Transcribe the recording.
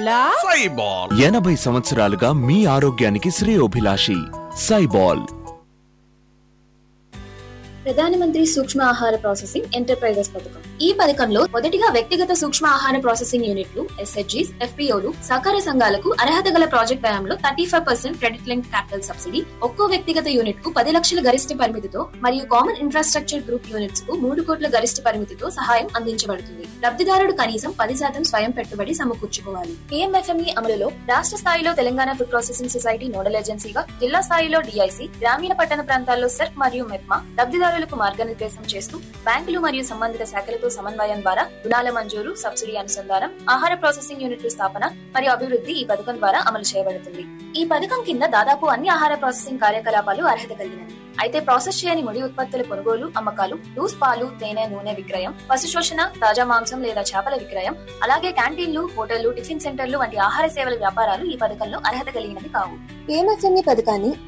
బొల్లా సైబాల్ ఎనభై సంవత్సరాలుగా మీ ఆరోగ్యానికి శ్రేయోభిలాషి సైబాల్ ప్రధానమంత్రి సూక్ష్మ ఆహార ప్రాసెసింగ్ ఎంటర్ప్రైజెస్ పథకం ఈ పథకంలో మొదటిగా వ్యక్తిగత సూక్ష్మ ఆహార ప్రాసెసింగ్ యూనిట్లు ఎస్హెచ్జీస్ ఎఫ్పిఓలు సహకార సంఘాలకు అర్హత గల ప్రాజెక్ట్ వ్యయంలో thirty five percent credit link capital subsidy ఒక్కో వ్యక్తిగత యూనిట్ కు పది లక్షల గరిష్ట పరిమితితో మరియు కామన్ ఇన్ఫ్రాస్ట్రక్చర్ గ్రూప్ యూనిట్స్ కు మూడు కోట్ల గరిష్ట పరిమితితో సహాయం అందించబడుతుంది లబ్ధిదారుడు కనీసం పది శాతం స్వయం పెట్టుబడి సమకూర్చుకోవాలి పిఎంఎఫ్ఎంఈ అమలులో రాష్ట్ర స్థాయిలో Telangana food processing society nodal ఏజెన్సీగా జిల్లా స్థాయిలో డిఐసి గ్రామీణ పట్టణ ప్రాంతాల్లో సెర్క్ మరియు మెప్మా లబ్ధిదారులకు మార్గనిర్దేశం చేస్తూ బ్యాంకులు మరియు సంబంధిత శాఖలతో సమన్వయం ద్వారా రుణాల మంజూరు సబ్సిడీ అనుసంధానం ఆహార ప్రాసెసింగ్ యూనిట్ల స్థాపన మరియు అభివృద్ధి ఈ పథకం ద్వారా అమలు చేయబడుతుంది ఈ పథకం కింద దాదాపు అన్ని ఆహార ప్రాసెసింగ్ కార్యకలాపాలు అర్హత కలిగినవి అయితే ప్రాసెస్ చేయని ముడి ఉత్పత్తుల కొనుగోలు అమ్మకాలు లూస్ పాలు తేనె నూనె విక్రయం పశు శోషణ తాజా మాంసం లేదా చేపల విక్రయం అలాగే క్యాంటీన్లు హోటళ్లు టిఫిన్ సెంటర్లు వంటి ఆహార సేవల వ్యాపారాలు ఈ పథకంలో అర్హత కలిగినవి కావు పిఎంఎఫ్ఎంఈ పథకాన్ని